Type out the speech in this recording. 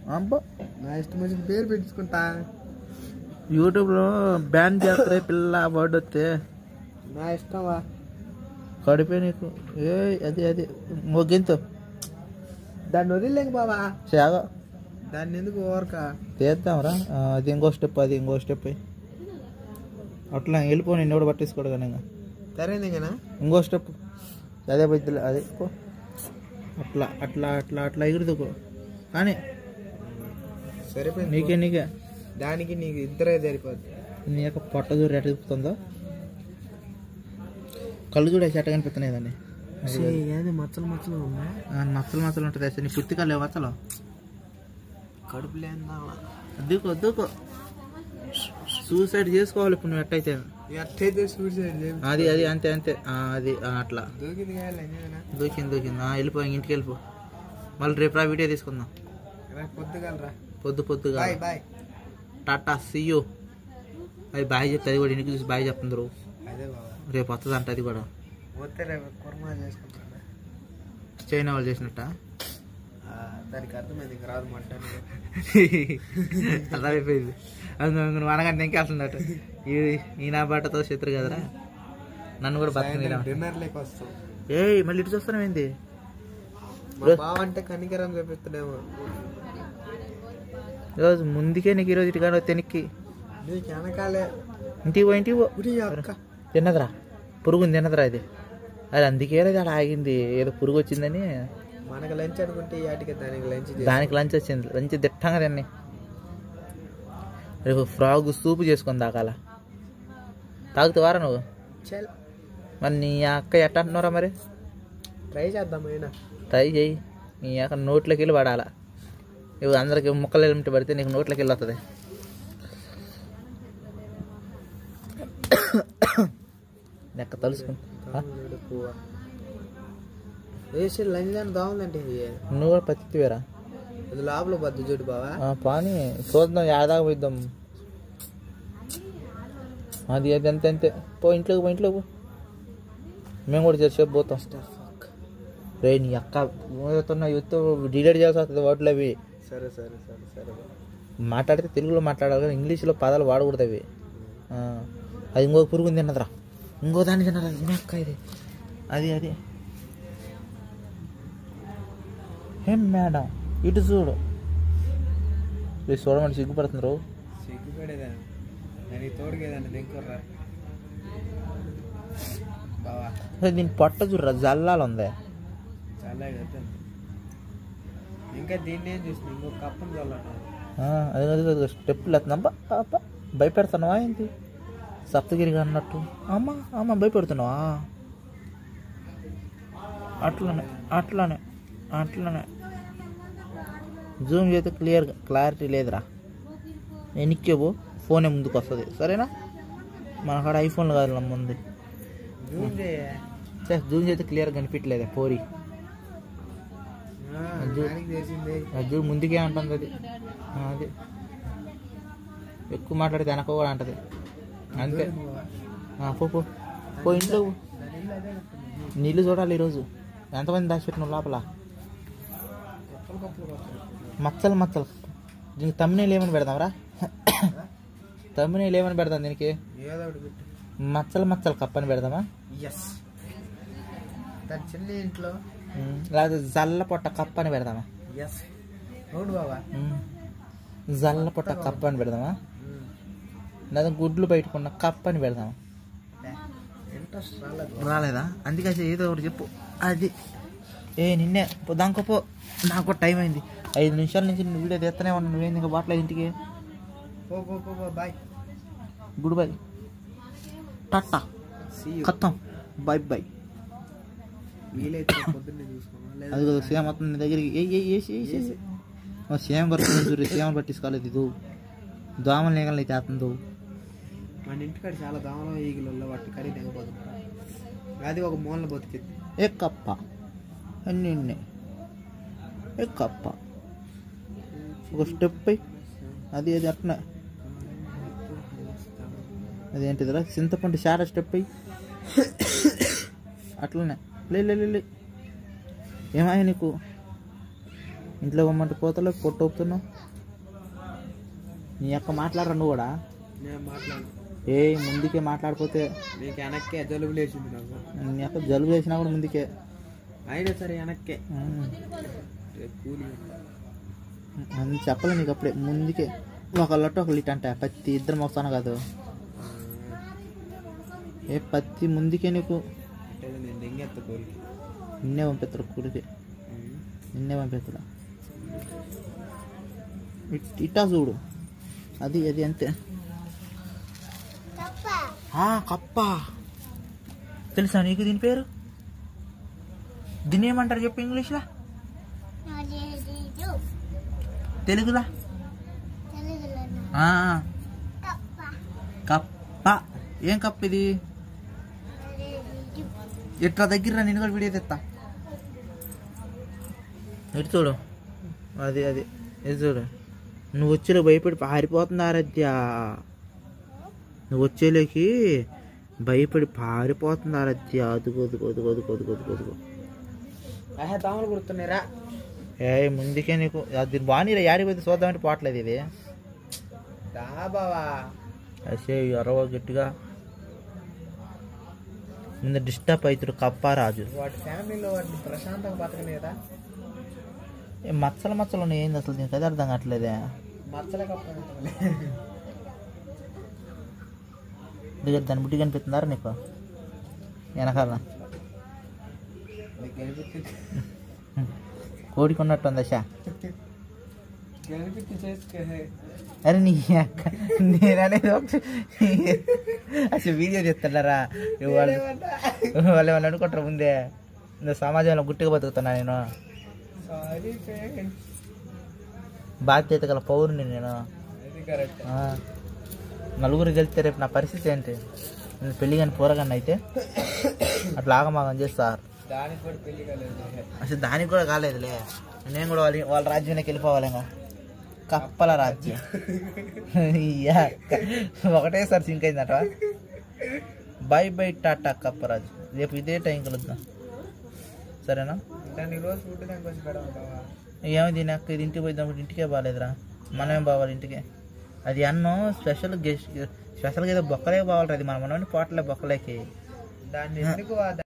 అబ్బా నా ఇష్టం వచ్చిన పేరు పెట్టించుకుంటా యూట్యూబ్లో బ్యాన్ చేస్తారే పిల్ల వర్డ్ వస్తే నా ఇష్టమా కడిపే నీకు ఏ అది అది మొగ్గింతో దాన్ని వదిలేక బావా చేగా దాన్ని ఎందుకు ఓరక తీద్దాంరా ఆ, అది ఇంకో స్టెప్ అది ఇంకో స్టెప్ అట్లా వెళ్ళిపో నిన్ను కూడా పట్టేసుకోడు కానీ ఇంకా సరేనేనా ఇంకో స్టెప్ అదే బుద్ధిలే అదే పో అట్లా అట్లా అట్లా అట్లా ఎగురుదుకో కానీ సరిపోయింది నీకే నీకే దానికి నీకు ఇద్దరే సరిపోద్ది నీ యొక్క పొట్ట చూడు ఎట్ట తిప్పుతుందో కళ్ళు చూడే చెట్ట కనిపిస్తున్నాయి దాన్ని ఏది మచ్చలు మచ్చలు ఉన్నా మచ్చలు మచ్చలు ఉంటుంది అసలు నీ పుత్తికాలు లేవు మచ్చలు కడుపు లేదా దూకో దూకో సూసైడ్ చేసుకోవాలి ఇప్పుడు నువ్వు ఎట్టయితే ఎట్టయితే సూసైడ్ చేయి అది అది అంతే అంతే ఆ, అది ఆ, అట్లా దూకింది కాదు ఎంజేనా దూకింది దూకింది ఆ, వెళ్ళిపో ఇంటికి వెళ్ళిపో మళ్ళీ రేపు రా వీడియో తీసుకుందాం రా పొద్దుగలరా పొద్దు పొద్దుగా బాయ్ బాయ్ టాటా సియో అది బాయ్ చెప్తే అది కూడా ఇంటికి చూసి బాయ్ చెప్తుందరు అదే బాబా రేపు వస్తుంది అంట అది కూడా పోతే రేపు కుర్మా చేసుకుంటాను చైనా వాళ్ళు చేసినట్ట దానికి అర్థమైంది ఇంక రాదు మటన్ అలా అయిపోయింది అందుకు నువ్వు అనగానే ఇంకేస్తున్నట్టు ఈ ఈ నా బట్టతో శత్రు కదరా నన్ను కూడా బతకని డిన్నర్ లేక వస్తాం ఏయ్ మళ్ళీ ఇటు చూస్తాను ఏంది మా బావ అంటే కనికరం చూపిస్తున్నామో ఈరోజు ముందుకే నీకు ఈరోజు ఇటు కానీ తెనికి నీకు వెనకాలే ఇంటికి పో ఇంటికి పో ఉడి అక్క తిన్నదిరా పురుగు తిన్నదిరా అది అది అందుకే అది అలా ఆగింది ఏదో పురుగు వచ్చిందని మనకు లంచ్ అనుకుంటే ఈ ఆటికి దానికి లంచ్ దానికి లంచ్ వచ్చింది లంచ్ దిట్టంగా తిన్ని రేపు ఫ్రాగ్ సూప్ చేసుకొని తాగాల తాగుతావారా నువ్వు చల్ మరి నీ అక్క ఎట్ట అంటున్నారా మరి ట్రై చేద్దాం అయినా ట్రై చేయి నీ అక్క నోట్లోకి వెళ్ళి పడాల ఇవి అందరికి ముక్కలు ఎలిమిటి పడితే నీకు నోట్లోకి వెళ్ళి వస్తుంది లెక్క తలుసుకుంటా వేసి లంచ్ దాన్ని బాగుందంటే ఇది నువ్వు కూడా పత్తివేరా అది లోపల బద్దు చూడు బావా పాని చూద్దాం ఏడాదాకా పోయిద్దాం అది అది అంతే అంతే పో ఇంట్లోకి పో ఇంట్లోకి పో మేము కూడా చేసేపు పోతాం రే నీ అక్క పోతున్న యూత్ డిలీట్ చేయాల్సి వస్తుంది వాటిలో అవి సరే సరే సరే సరే బావ. మాట్లాడితే తెలుగులో మాట్లాడాలి కానీ ఇంగ్లీష్లో పదాలు వాడకూడదు అవి ఆ, అది ఇంకో పురుగు తిన్నదిరా ఇంకో దాన్ని తిన్నదా ఇది అక్క ఇది అది అది ఏం మేడం ఇటు చూడు ఇది చూడమని సిగ్గుపడుతున్నారు సిగ్గుపడేదాన్ని దానికి తోడుకేదాన్ని దింకుర్రా బావా అసలు దీని పొట్ట చూడరా జల్లాలు ఉంది చాలా కదా ఇంకా దీన్ని ఏం చూసిన ఇంకో కప్పని చల్లట ఆ, అది కాదు కాదు స్టెప్పులు ఎత్తున్నా అబ్బా భయపెడుతున్నావా ఏంటి సప్తగిరిగా అన్నట్టు అమ్మ అమ్మ భయపెడుతున్నావా అట్లనే అట్లనే అట్లనే జూమ్ చేస్తే క్లియర్గా క్లారిటీ లేదురా ఎనిక్కేబో ఫోనే ముందుకు వస్తుంది సరేనా మన కాడ ఐఫోన్లు కాదు ముందు జూమ్ చేయ జూమ్ చేస్తే క్లియర్గా కనిపించలేదే పోరి దానికి తెలిసిందే అది ముందుకే అంటుంది అది ఆ, అది ఎక్కువ మాట్లాడితే వెనక కూడా అంటది అంతే ఆ, పో పో పో ఇంట్లో పో. దాని ఇల్లు అదే కట్టింది. నీళ్ళు చూడాలి ఈరోజు ఎంతమంది దాచిపెట్టిన లోపల కప్పలు కప్పలు కప్పలు మచ్చలు మచ్చలు దీనికి తమ్మునేలు ఏమని పెడదాంరా తమ్మునేలు ఏమని పెడదాం దీనికి ఏదో ఒకటి పెట్టు మచ్చలు మచ్చలు కప్పని పెడదామా ఎస్ దాని చిన్న ఇంట్లో ఉమ్, లేకపోతే జల్ల పొట్ట కప్ప అని పెడదామా ఎస్ అవును బాబా ఉమ్, జల్ల పొట్ట కప్ప అని పెడదామా లేదా గుడ్లు బయటకున్న కప్ప అని పెడదామా ఇంట్రెస్ట్ రాలేదు రాలేదా అందుకే అసలు ఏదో ఒకటి చెప్పు అది ఏ నిన్నే పో దానికో పో నాకు టైం అయింది ఐదు నిమిషాల నుంచి నువ్వు వీడియో తీస్తూనే ఉన్నా నువ్వేంది ఇంకా బాట్ల ఇంటికి పో పో పో పో bye good bye tata see ఖతం బై బై వీలైతే పొద్దున్నే చూసుకోమా లేదా అది కదా సేమ్ మొత్తం నీ దగ్గరికి ఏ ఏ ఏసి ఏసి సేమ్ కొడుతుంది చూడు సేమ్ పట్టించుకోలేదు ఇది దోమలు లేగలు అయితే అతను మన ఇంటికాడ చాలా దోమలు ఈగలు వాటి కర్రీ తెగపోతుంది అది ఒక మూలన బతికింది ఏ కప్ప అన్నీ ఉన్నాయి ఏ కప్ప ఒక స్టెప్ పై అది అది అట్లా అదేంటిదిరా చింతపండు శార స్టెప్ అయ్యి అట్లనే లే లే లే, లే ఏమాయ నీకు ఇంట్లో పోమంటే పోతలో పొట్టు ఒప్పుతున్నావు నీ యొక్క మాట్లాడరా నువ్వు కూడా నేను మాట్లాడు ఏ ముందుకే మాట్లాడిపోతే నీకు వెనక్కే జలుబు లేచింది నాకు నీ యొక్క జలుబు చేసినా కూడా ముందుకే అయినా సరే వెనక్కే ఉమ్. రేపు కూలి అని చెప్పలే నీకు అప్పుడే ముందుకే ఒక లొట్ట ఒక లిట్ అంటే పత్తి ఇద్దరు మొస్తాను కాదు ఏ పత్తి ముందుకే నీకు అంటే నేను దెంగెత్త కూలికి నిన్నే పంపిస్తారు కూలికి నిన్నే పంపిస్తారు ఇట్- ఇట్టా చూడు అది అది అంతే ఆ, కప్ప తెలుసా నీకు దీని పేరు దీన్ని ఏమంటారు చెప్పు ఇంగ్లీష్లో తెలుగులా ఆ, కప్ప ఏం కప్ప ఇది ఇట్లా దగ్గర నేను కూడా వీడియో తెస్తా ఇటు చూడు అది అది ఇది చూడు నువ్వు వచ్చేలో భయపడి పారిపోతుంది ఆరాధ్య నువ్వు వచ్చేలోకి భయపడి పారిపోతుంది ఆరాధ్య అదుగు అదుగు అదుగు అదుగు అదుగు అదుగు అదుగు ఆహా దోమలు కుడుతున్నారా ఏ ముందుకే నీకు అది బాగా యాడికి పోతే చూద్దామంటే పోవట్లేదు ఇది దా బావా అసే ఎరవ గట్టిగా ముందు డిస్టర్బ్ అవుతాడు కప్పారాజు వాటి ఫ్యామిలీలో వాటిని ప్రశాంతంగా బతకలేదా ఏ మచ్చలు మచ్చలు ఉన్నాయి ఏంది అసలు దీనికి అది అర్థం కావట్లేదే మచ్చల కప్ప దగ్గర దాన్ని బుట్టి కనిపిస్తుందారా నీకు వెనకాల కనిపించి కోడికి ఉన్నట్టు ఉంది అశా కనిపించి చేసుకో అరే నీ అక్క నేను అనేది ఒక అసలు వీడియో తీస్తాడారా వాళ్ళు వాళ్ళు ఏమన్నా అనుకుంటారు ముందే ఇంత సమాజంలో గుట్టిగా బతుకుతున్నా నేను సారీ ఫ్రెండ్స్ బాధ్యత గల పౌరుని నేను అది కరెక్ట్ ఆ, నలుగురు గెలిస్తే రేపు నా పరిస్థితి ఏంటి నేను పెళ్లి కానీ పోరగాన్ని అయితే అట్లా ఆగమాగం చేస్తారు దానికి కూడా పెళ్లి కాలేదు అసలు దానికి కూడా కాలేదులే నేను కూడా వాళ్ళ వాళ్ళ రాజ్యానికి వెళ్ళిపోవాలి ఇంకా కప్పల రాజ్యం ఇయ్యా, ఒకటేసారి సింక్ అయిందట బై బై టాటా కప్పరాజు రేపు ఇదే టైం కలుద్దాం సరేనా దాన్ని రోజు ఫుడ్ దానికి వచ్చి పెడమంటావా ఏమో దీని అక్క ఇది ఇంటికి పోయినప్పుడు ఇంటికే బాగాలేదురా మనమేం బావాలి ఇంటికి అది అన్నం స్పెషల్ గెస్ట్ స్పెషల్గా ఏదో బొక్కలే బావాలి అది మన మనమని పోవట్లే బొక్కలేకి దాన్ని ఎందుకు ఆ